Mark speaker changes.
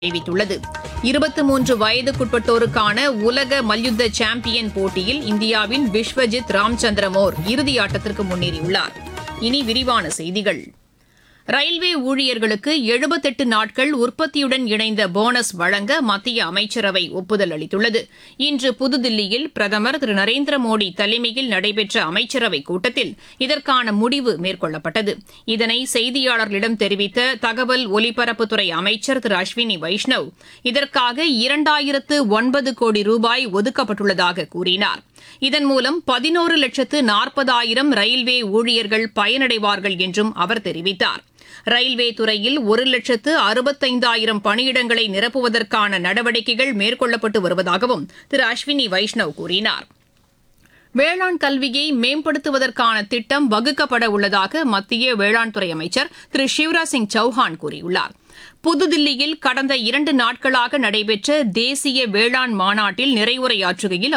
Speaker 1: தெரிவித்துள்ளது இருபத்தி மூன்று வயதுக்குட்பட்டோருக்கான உலக மல்யுத்த சாம்பியன் போட்டியில் இந்தியாவின் விஸ்வஜித் ராம்சந்திரமோர் இறுதி ஆட்டத்திற்கு முன்னேறியுள்ளார் இனி விரிவான செய்திகள் ரயில்வே ஊழியர்களுக்கு எழுபத்தெட்டு நாட்கள் உற்பத்தியுடன் இணைந்த போனஸ் வழங்க மத்திய அமைச்சரவை ஒப்புதல் அளித்துள்ளது இன்று புதுதில்லியில் பிரதமர் திரு நரேந்திர மோடி தலைமையில் நடைபெற்ற அமைச்சரவைக் கூட்டத்தில் இதற்கான முடிவு மேற்கொள்ளப்பட்டது இதனை செய்தியாளர்களிடம் தெரிவித்த தகவல் ஒலிபரப்புத்துறை அமைச்சர் திரு அஸ்வினி வைஷ்ணவ் இதற்காக இரண்டாயிரத்து ஒன்பது கோடி ரூபாய் ஒதுக்கப்பட்டுள்ளதாக கூறினார் இதன் மூலம் பதினோரு லட்சத்து நாற்பதாயிரம் ரயில்வே ஊழியர்கள் பயனடைவார்கள் என்றும் அவர் தெரிவித்தார் ரயில்வே துறையில் ஒரு லட்சத்து அறுபத்தைந்தாயிரம் பணியிடங்களை நிரப்புவதற்கான நடவடிக்கைகள் மேற்கொள்ளப்பட்டு வருவதாகவும் திரு அஸ்வினி வைஷ்ணவ் கூறினார் வேளாண் கல்வியை மேம்படுத்துவதற்கான திட்டம் வகுக்கப்பட உள்ளதாக மத்திய வேளாண் துறை அமைச்சர் திரு சிவராஜ் சிங் சௌஹான் கூறியுள்ளார் புதுதில்லியில் கடந்த இரண்டு நாட்களாக நடைபெற்ற தேசிய வேளாண் மாநாட்டில் நிறைவுரையாற்றுகையில்